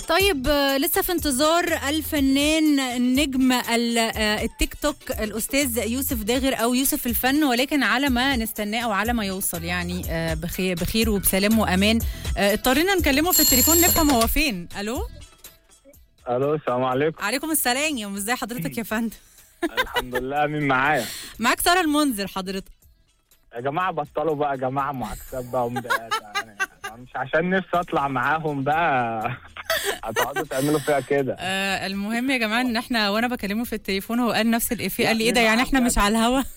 طيب آه، لسه في انتظار الفنان النجم ال- آه، التيك توك الاستاذ يوسف داغر او يوسف الفن ولكن على ما نستناه او على ما يوصل يعني آه، بخير بخير وبسلام وامان آه، اضطرينا نكلمه في التليفون نفهم هو فين الو الو السلام عليكم عليكم السلام يا ازاي حضرتك يا فندم الحمد لله مين معايا معاك ساره المنذر حضرتك يا جماعه بطلوا بقى يا جماعه معاكسات بقى ومضايقات يعني مش عشان نفسي اطلع معاهم بقى هتقعدوا تعملوا فيها كده آه المهم يا جماعه ان احنا وانا بكلمه في التليفون هو قال نفس الافيه قال لي ايه ده يعني احنا مش على الهوا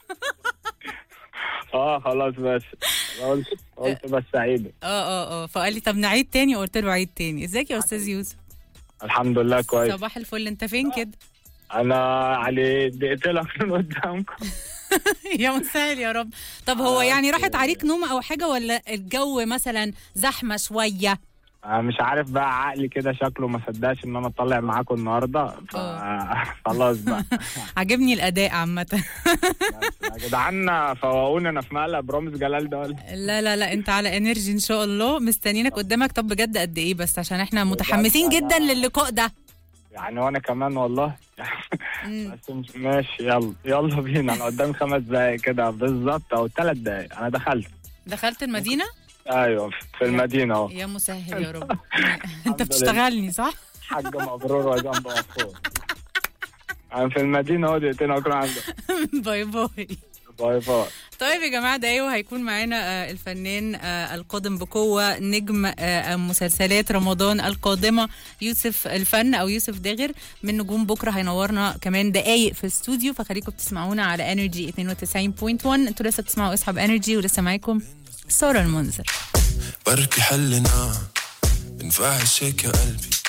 اه خلاص بس قلت قلت بس عيد اه اه اه فقال لي طب نعيد تاني قلت له عيد تاني ازيك يا استاذ يوسف الحمد لله كويس صباح الفل انت فين كده انا علي دقيقتين من قدامكم يا مسهل يا رب طب هو آه، يعني راحت أوكي. عليك نوم او حاجه ولا الجو مثلا زحمه شويه انا مش عارف بقى عقلي كده شكله ما صدقش ان انا اطلع معاكم النهارده ف- خلاص بقى عجبني الاداء عامه بس يا جدعان فوقوني انا في مقلب رامز جلال ده ولا لا لا لا انت على انرجي ان شاء الله مستنيينك قدامك طب بجد قد ايه بس عشان احنا متحمسين جدا للقاء ده يعني وانا كمان والله مم. بس مش ماشي يلا يلا بينا انا قدام خمس دقايق كده بالظبط او ثلاث دقايق انا دخلت دخلت المدينه ايوه في المدينه اهو يا مسهل يا رب انت الحمد لله. بتشتغلني صح حاج مبرور وجنب مغفور انا في المدينه اهو دقيقتين اكون عندك باي باي باي باي طيب يا جماعه ده ايوه هيكون معانا آه، الفنان آه، القادم بقوه نجم آه، مسلسلات رمضان القادمه يوسف الفن او يوسف داغر من نجوم بكره هينورنا كمان دقايق في الاستوديو فخليكم بتسمعونا على انرجي 92.1 انتوا لسه بتسمعوا اصحاب انرجي ولسه معاكم ساره المنذر بركي حلنا بنفعل هيك يا قلبي